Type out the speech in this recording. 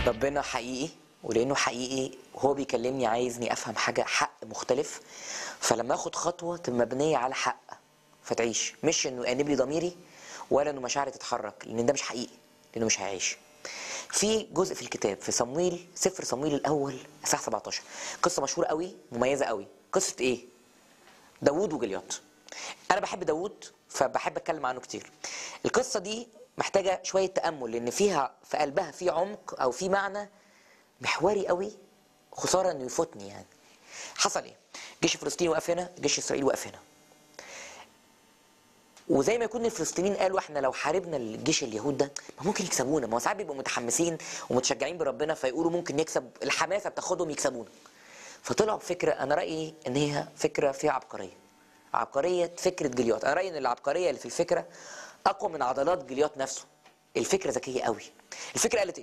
ربنا حقيقي ولانه حقيقي وهو بيكلمني عايزني افهم حاجه حق مختلف فلما اخد خطوه تبقى مبنيه على حق فتعيش مش انه يأنب لي ضميري ولا انه مشاعري تتحرك لان ده مش حقيقي لانه مش هيعيش في جزء في الكتاب في صمويل سفر صمويل الاول اصحاح 17 قصه مشهوره قوي مميزه قوي قصه ايه داوود وجليات انا بحب داوود فبحب اتكلم عنه كتير القصه دي محتاجه شويه تامل لان فيها في قلبها في عمق او في معنى محوري قوي خساره انه يفوتني يعني حصل ايه جيش فلسطين وقف هنا جيش اسرائيل وقف هنا وزي ما يكون الفلسطينيين قالوا احنا لو حاربنا الجيش اليهود ده ما ممكن يكسبونا ما هو ساعات بيبقوا متحمسين ومتشجعين بربنا فيقولوا ممكن نكسب الحماسه بتاخدهم يكسبونا فطلعوا بفكره انا رايي ان هي فكره فيها عبقريه عبقريه فكره جليات انا رايي ان العبقريه اللي في الفكره اقوى من عضلات جليات نفسه الفكره ذكيه قوي الفكره قالت ايه